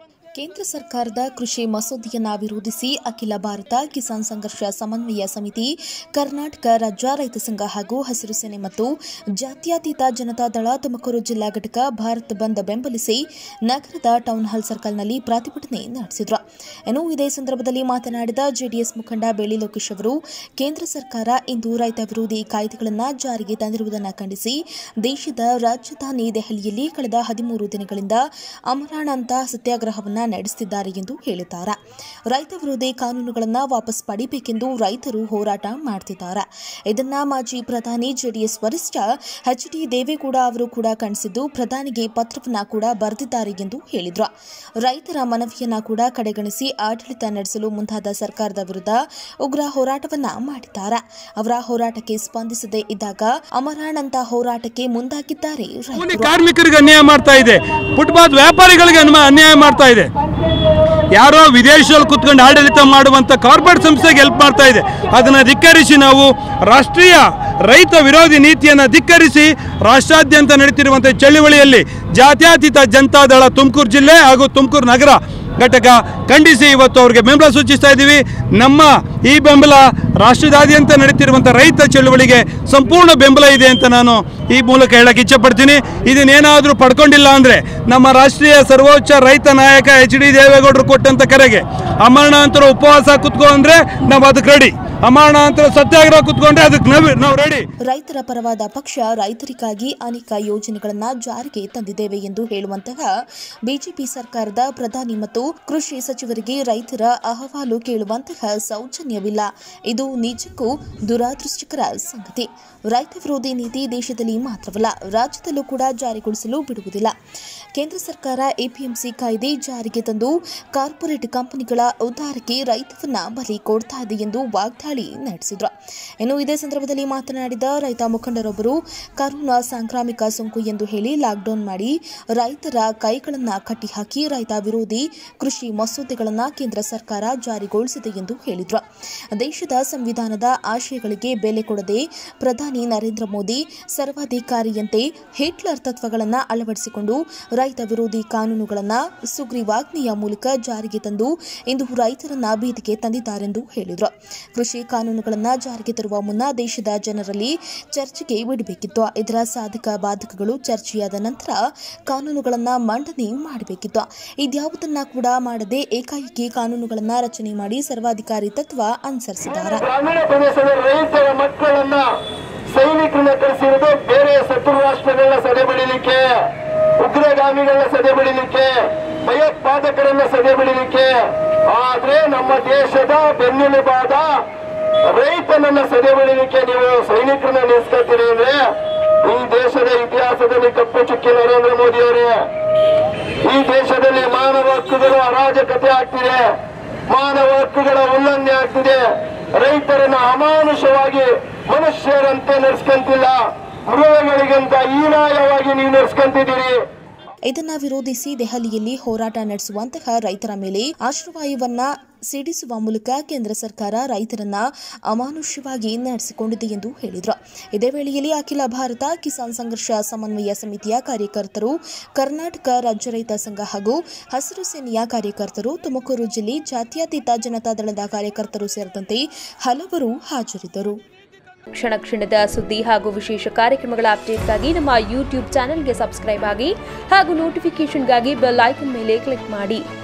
ಕೇಂದ್ರ ಸರ್ಕಾರದ ಕೃಷಿ ಮಸೂದೆಯನ್ನ ವಿರೋಧಿಸಿ ಅಖಿಲ ಭಾರತ ಕಿಸಾನ್ ಸಂಘರ್ಷ ಸಮನ್ವಯ ಸಮಿತಿ ಕರ್ನಾಟಕ ರಾಜ್ಯ ರೈತ ಸಂಘ ಹಾಗೂ ಹಸಿರು ಸೇನೆ ಮತ್ತು ಜಾತ್ಯತೀತ ಜನತಾದಳ ತುಮಕೂರು ಜಿಲ್ಲಾ ಘಟಕ ಭಾರತ್ ಬಂದ್ ಬೆಂಬಲಿಸಿ ನಗರದ ಟೌನ್ ಹಾಲ್ ಸರ್ಕಲ್ನಲ್ಲಿ ಪ್ರತಿಭಟನೆ ನಡೆಸಿದರು ಇನ್ನು ಇದೇ ಸಂದರ್ಭದಲ್ಲಿ ಮಾತನಾಡಿದ ಜೆಡಿಎಸ್ ಮುಖಂಡ ಬೆಳ್ಳಿ ಲೋಕೇಶ್ ಅವರು ಕೇಂದ್ರ ಸರ್ಕಾರ ಇಂದು ರೈತ ವಿರೋಧಿ ಕಾಯ್ದೆಗಳನ್ನು ಜಾರಿಗೆ ತಂದಿರುವುದನ್ನು ಖಂಡಿಸಿ ದೇಶದ ರಾಜಧಾನಿ ದೆಹಲಿಯಲ್ಲಿ ಕಳೆದ ಹದಿಮೂರು ದಿನಗಳಿಂದ ಅಮರಾಣಾಂತ ಸತ್ಯಾಗ್ರಹವನ್ನು ನಡೆಸುತ್ತಿದ್ದಾರೆ ಎಂದು ಹೇಳಿದ್ದಾರೆ ರೈತ ವಿರೋಧಿ ಕಾನೂನುಗಳನ್ನು ವಾಪಸ್ ಪಡಿಬೇಕೆಂದು ರೈತರು ಹೋರಾಟ ಮಾಡುತ್ತಿದ್ದಾರೆ ಇದನ್ನ ಮಾಜಿ ಪ್ರಧಾನಿ ಜೆಡಿಎಸ್ ವರಿಷ್ಠ ಎಚ್ ಡಿ ದೇವೇಗೌಡ ಅವರು ಕೂಡ ಖಂಡಿಸಿದ್ದು ಪ್ರಧಾನಿಗೆ ಪತ್ರವನ್ನ ಕೂಡ ಬರೆದಿದ್ದಾರೆ ಎಂದು ಹೇಳಿದರು ರೈತರ ಮನವಿಯನ್ನ ಕೂಡ ಕಡೆಗಣಿಸಿ ಆಡಳಿತ ನಡೆಸಲು ಮುಂದಾದ ಸರ್ಕಾರದ ವಿರುದ್ಧ ಉಗ್ರ ಹೋರಾಟವನ್ನ ಮಾಡಿದ್ದಾರೆ ಅವರ ಹೋರಾಟಕ್ಕೆ ಸ್ಪಂದಿಸದೇ ಇದ್ದಾಗ ಅಮರಾಣಂತ ಹೋರಾಟಕ್ಕೆ ಮುಂದಾಗಿದ್ದಾರೆ ಕೂಲಿ ರೈತರು ಕಾರ್ಮಿಕರಿಗೆ ಅನ್ಯಾಯ ಮಾಡ್ತಾ ಇದೆ ಫುಟ್ಪಾತ್ ವ್ಯಾಪಾರಿಗಳಿಗೆ ಅನ್ಮ- ಅನ್ಯಾಯ ಮಾಡ್ತಾ ಇದೆ ಯಾರೋ ವಿದೇಶದಲ್ಲಿ ಕುತ್ಕೊಂಡು ಆಡಳಿತ ಮಾಡುವಂತ ಕಾರ್ಪೊರೇಟ್ ಸಂಸ್ಥೆಗೆ ಹೆಲ್ಪ್ ಮಾಡ್ತಾ ಇದೆ ಅದನ್ನು ಧಿಕ್ಕರಿಸಿ ನಾವು ರಾಷ್ಟ್ರೀಯ ರೈತ ವಿರೋಧಿ ನೀತಿಯನ್ನು ಧಿಕ್ಕರಿಸಿ ರಾಷ್ಟ್ರಾದ್ಯಂತ ನಡೀತಿರುವಂಥ ಚಳುವಳಿಯಲ್ಲಿ ಜಾತ್ಯತೀತ ಜನತಾದಳ ತುಮಕೂರು ಜಿಲ್ಲೆ ಹಾಗೂ ತುಮಕೂರು ನಗರ ಘಟಕ ಖಂಡಿಸಿ ಇವತ್ತು ಅವರಿಗೆ ಬೆಂಬಲ ಸೂಚಿಸ್ತಾ ಇದ್ದೀವಿ ನಮ್ಮ ಈ ಬೆಂಬಲ ರಾಷ್ಟ್ರದಾದ್ಯಂತ ನಡೀತಿರುವಂಥ ರೈತ ಚಳುವಳಿಗೆ ಸಂಪೂರ್ಣ ಬೆಂಬಲ ಇದೆ ಅಂತ ನಾನು ಈ ಮೂಲಕ ಹೇಳಕ್ಕೆ ಇಚ್ಛೆಪಡ್ತೀನಿ ಇದನ್ನೇನಾದರೂ ಪಡ್ಕೊಂಡಿಲ್ಲ ಅಂದರೆ ನಮ್ಮ ರಾಷ್ಟ್ರೀಯ ಸರ್ವೋಚ್ಚ ರೈತ ನಾಯಕ ಎಚ್ ಡಿ ದೇವೇಗೌಡರು ಕೊಟ್ಟಂತ ಕರೆಗೆ ಅಮರಣಾಂತರ ಉಪವಾಸ ಕುತ್ಕೊ ಅಂದರೆ ನಾವು ಅದಕ್ಕೆ ರೆಡಿ ಅಮರಣಾಂತರ ಸತ್ಯಾಗ್ರಹ ಕುತ್ಕೊಂಡ್ರೆ ಅದಕ್ಕೆ ನಾವು ನಾವು ರೆಡಿ ರೈತರ ಪರವಾದ ಪಕ್ಷ ರೈತರಿಗಾಗಿ ಅನೇಕ ಯೋಜನೆಗಳನ್ನು ಜಾರಿಗೆ ತಂದಿದ್ದೇವೆ ಎಂದು ಹೇಳುವಂತಹ ಬಿಜೆಪಿ ಸರ್ಕಾರದ ಪ್ರಧಾನಿ ಮತ್ತು ಕೃಷಿ ಸಚಿವರಿಗೆ ರೈತರ ಅಹವಾಲು ಕೇಳುವಂತಹ ಸೌಜನ್ಯವಿಲ್ಲ ಇದು ನಿಜಕ್ಕೂ ದುರಾದೃಷ್ಟಕರ ಸಂಗತಿ ರೈತ ವಿರೋಧಿ ನೀತಿ ದೇಶದಲ್ಲಿ ಮಾತ್ರವಲ್ಲ ರಾಜ್ಯದಲ್ಲೂ ಕೂಡ ಜಾರಿಗೊಳಿಸಲು ಬಿಡುವುದಿಲ್ಲ ಕೇಂದ್ರ ಸರ್ಕಾರ ಎಪಿಎಂಸಿ ಕಾಯ್ದೆ ಜಾರಿಗೆ ತಂದು ಕಾರ್ಪೊರೇಟ್ ಕಂಪನಿಗಳ ಉದ್ಧಾರಕ್ಕೆ ರೈತವನ್ನ ಬಲಿ ಕೊಡ್ತಾ ಇದೆ ಎಂದು ವಾಗ್ದಾಳಿ ನಡೆಸಿದ್ರು ಇನ್ನು ಇದೇ ಸಂದರ್ಭದಲ್ಲಿ ಮಾತನಾಡಿದ ರೈತ ಮುಖಂಡರೊಬ್ಬರು ಕರೋನಾ ಸಾಂಕ್ರಾಮಿಕ ಸೋಂಕು ಎಂದು ಹೇಳಿ ಲಾಕ್ಡೌನ್ ಮಾಡಿ ರೈತರ ಕೈಗಳನ್ನ ಕಟ್ಟಿಹಾಕಿ ರೈತ ವಿರೋಧಿ ಕೃಷಿ ಮಸೂದೆಗಳನ್ನ ಕೇಂದ್ರ ಸರ್ಕಾರ ಜಾರಿಗೊಳಿಸಿದೆ ಎಂದು ಹೇಳಿದ್ರು ದೇಶದ ಸಂವಿಧಾನದ ಆಶಯಗಳಿಗೆ ಬೆಲೆ ಕೊಡದೆ ಪ್ರಧಾನಿ ನರೇಂದ್ರ ಮೋದಿ ಸರ್ವಾಧಿಕಾರಿಯಂತೆ ಹಿಟ್ಲರ್ ತತ್ವಗಳನ್ನು ಅಳವಡಿಸಿಕೊಂಡು ರೈತ ವಿರೋಧಿ ಕಾನೂನುಗಳನ್ನು ಸುಗ್ರೀವಾಜ್ಞೆಯ ಮೂಲಕ ಜಾರಿಗೆ ತಂದು ಇಂದು ರೈತರನ್ನ ಬೀದಿಗೆ ತಂದಿದ್ದಾರೆಂದು ಹೇಳಿದರು ಕೃಷಿ ಕಾನೂನುಗಳನ್ನು ಜಾರಿಗೆ ತರುವ ಮುನ್ನ ದೇಶದ ಜನರಲ್ಲಿ ಚರ್ಚೆಗೆ ಬಿಡಬೇಕಿತ್ತು ಇದರ ಸಾಧಕ ಬಾಧಕಗಳು ಚರ್ಚೆಯಾದ ನಂತರ ಕಾನೂನುಗಳನ್ನು ಮಂಡನೆ ಮಾಡಬೇಕಿತ್ತು ಇದ್ಯಾವುದನ್ನ ಕೂಡ ಮಾಡದೆ ಏಕಾಏಕಿ ಕಾನೂನುಗಳನ್ನು ರಚನೆ ಮಾಡಿ ಸರ್ವಾಧಿಕಾರಿ ತತ್ವ ಅನುಸರಿಸಿದ್ದಾರೆ ಗ್ರಾಮೀಣ ಪ್ರದೇಶದ ರೈತರ ಮಕ್ಕಳನ್ನ ಸೈನಿಕರನ್ನ ಕಳಿಸಿರೋದು ಬೇರೆ ಶತ್ರು ರಾಷ್ಟ್ರಗಳನ್ನ ಸದೆ ಬಡಿಲಿಕ್ಕೆ ಉಗ್ರಗಾಮಿಗಳನ್ನ ಸದೆ ಬಡಿಲಿಕ್ಕೆ ಭಯೋತ್ಪಾದಕರನ್ನ ಸದೆ ಬಡಿಲಿಕ್ಕೆ ಆದ್ರೆ ನಮ್ಮ ದೇಶದ ಬೆನ್ನೆಲುಬಾದ ರೈತನನ್ನ ಸದೆ ಬಡಿಲಿಕ್ಕೆ ನೀವು ಸೈನಿಕರನ್ನ ನಿಲ್ಸ್ಕೊತೀರಿ ಅಂದ್ರೆ ಈ ದೇಶದ ಇತಿಹಾಸದಲ್ಲಿ ಕಪ್ಪು ಚುಕ್ಕಿ ನರೇಂದ್ರ ಮೋದಿ ಅವರೇ ಈ ದೇಶದಲ್ಲಿ ಮಾನವ ಹಕ್ಕುಗಳು ಅರಾಜಕತೆ ಆಗ್ತಿದೆ ಮಾನವ ಹಕ್ಕುಗಳ ಉಲ್ಲಂಘನೆ ಆಗ್ತಿದೆ ರೈತರನ್ನ ಅಮಾನುಷವಾಗಿ ಮನುಷ್ಯರಂತೆ ನಡೆಸ್ಕೊಂತಿಲ್ಲ ಮೃಗಗಳಿಗಿಂತ ಹೀನಾಯವಾಗಿ ನೀವು ನಡೆಸ್ಕೊಂತಿದ್ದೀರಿ ಇದನ್ನ ವಿರೋಧಿಸಿ ದೆಹಲಿಯಲ್ಲಿ ಹೋರಾಟ ನಡೆಸುವಂತಹ ರೈತರ ಮೇಲೆ ಆಶ್ರವಾಯುವನ್ನ ಸಿಡಿಸುವ ಮೂಲಕ ಕೇಂದ್ರ ಸರ್ಕಾರ ರೈತರನ್ನ ಅಮಾನುಷ್ಯವಾಗಿ ನಡೆಸಿಕೊಂಡಿದೆ ಎಂದು ಹೇಳಿದರು ಇದೇ ವೇಳೆಯಲ್ಲಿ ಅಖಿಲ ಭಾರತ ಕಿಸಾನ್ ಸಂಘರ್ಷ ಸಮನ್ವಯ ಸಮಿತಿಯ ಕಾರ್ಯಕರ್ತರು ಕರ್ನಾಟಕ ರಾಜ್ಯ ರೈತ ಸಂಘ ಹಾಗೂ ಹಸಿರು ಸೇನೆಯ ಕಾರ್ಯಕರ್ತರು ತುಮಕೂರು ಜಿಲ್ಲೆ ಜಾತ್ಯತೀತ ಜನತಾದಳದ ಕಾರ್ಯಕರ್ತರು ಸೇರಿದಂತೆ ಹಲವರು ಹಾಜರಿದ್ದರು ಕ್ಷಣ ಕ್ಷಣದ ಸುದ್ದಿ ಹಾಗೂ ವಿಶೇಷ ಕಾರ್ಯಕ್ರಮಗಳ ಅಪ್ಡೇಟ್ಗಾಗಿ ನಮ್ಮ ಯೂಟ್ಯೂಬ್ ಚಾನೆಲ್ಗೆ ಸಬ್ಸ್ಕ್ರೈಬ್ ಆಗಿ ಹಾಗೂ ನೋಟಿಫಿಕೇಷನ್ಗಾಗಿ ಬೆಲ್ ಐಕನ್ ಮೇಲೆ ಕ್ಲಿಕ್ ಮಾಡಿ